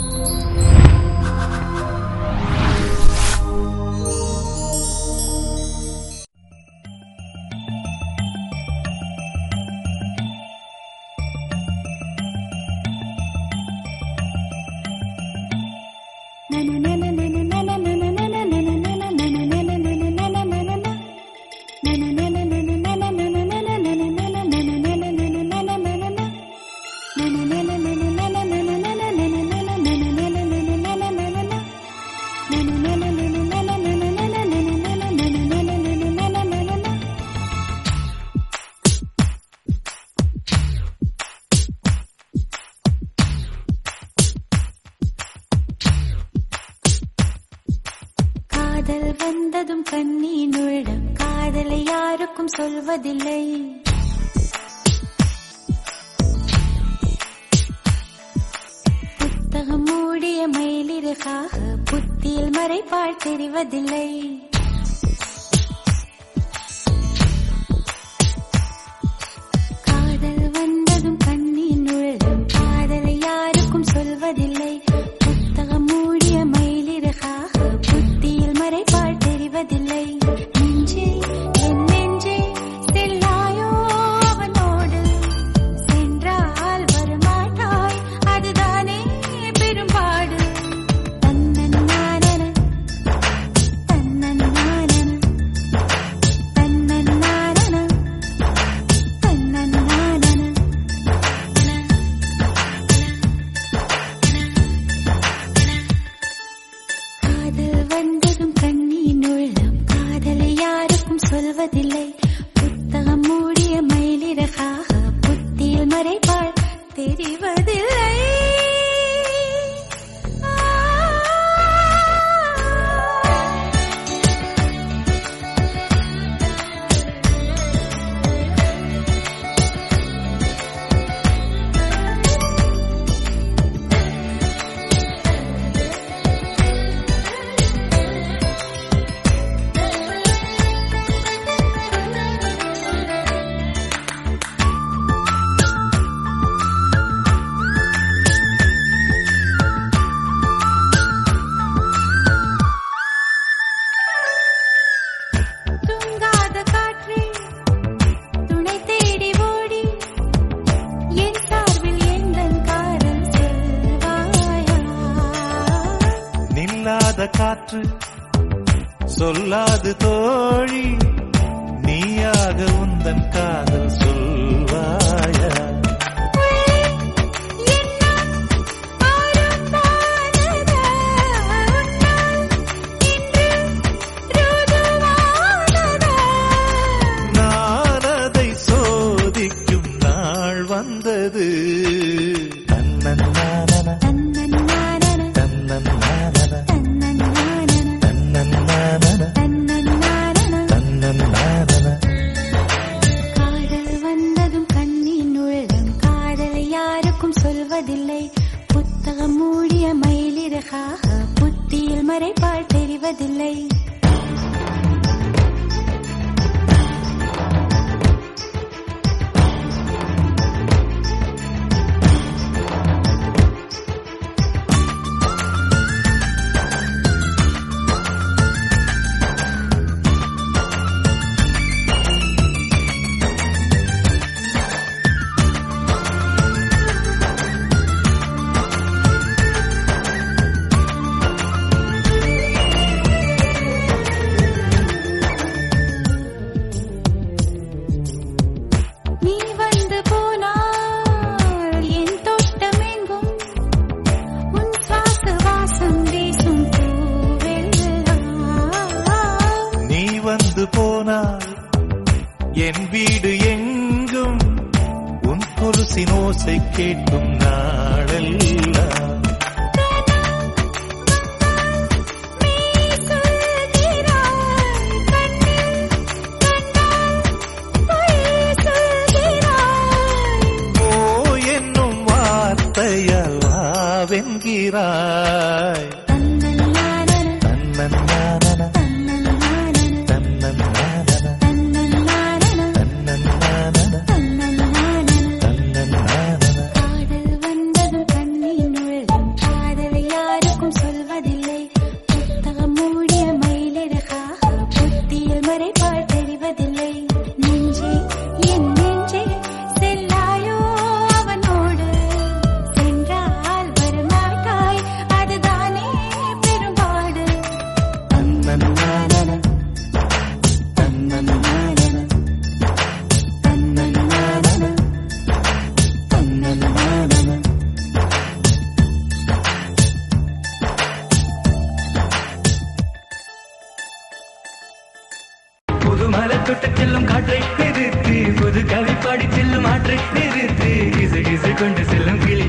காதல் வந்ததும் கண்ணீர் உள்ளம் காதலை யாருக்கும் சொல்வதில்லை புத்தகம் மூடிய மயிலிறகாக புத்தியில் மறைப்பாள் தெரிவதில்லை காதல் வந்ததும் கண்ணீர் உள்ளம் காதலை யாருக்கும் சொல்வதில்லை புத்தகம் மூடிய மயிலிறகாக புத்தியில் மறைப்பாள் தெரிவதில்லை நெஞ்சே என் நெஞ்சே செல்லாயோ அவனோடு சென்றால் வரமாட்டாய் அதுதானே பெரும்பாடு தன்னன்னானன தன்னன்னானன தன்னன்னானன தன்னன்னானன காதல் வந்ததும் கண்ணீர் உள்ளம் காதலை யாருக்கும் சொல்வதில்லை புத்தகம் மூடிய மயிலிறகாக புத்தியில் மறைப்பாள் தெரிவதில்லை தூங்காத காற்றே துணை தேடி ஓடி என் சார்பில் எந்தன் காதல் சொல்வாயா நில்லாத காற்று சொல்லாது தோழி நீயாக உந்தன் காதல் சொல்வாயா நான் அதை சோதிக்கும் நாள் வந்தது தன்னன்னானன, தன்னன்னானன, தன்னன்னானன, தன்னன்னானன. காதல் வந்ததும் கண்ணின் உள்ளம் காதலை யாருக்கும் சொல்வதில்லை புத்தகம் மூடிய மயிலிறகாக புத்தியில் மறைப்பாள் தெரிவதில்லை நீ வந்து போனால் என் தோட்டமெங்கும் உன் சுவாச வாசம் வீசும் பூவெல்லாம் நீ வந்து போனால் என் வீடு எங்கும் உன் கொலுசின் ஓசை கேட்கும் நாளெல்லாம் நீ சொல்கிறாய் கண்ணில் கண்டால் பொய் சொல்கிறாய் ஓ என்னும் வார்த்தையால் வென்கிறாய் தன்னன்னானன தன்னன்னானன, தன்னன்னானன தன்னன்னானன, தன்னன்னானன தன்னன்னானன, தன்னன்னானன தன்னன்னானன. காதல் வந்ததும் கண்ணின் உள்ளம் காதலை புது மலை தொட்டு செல்லும் காற்றை நிறுத்து புது கவி பாடி செல்லும் ஆற்றை நிறுத்து கிசு கிசு கொண்டு செல்லும் கிளி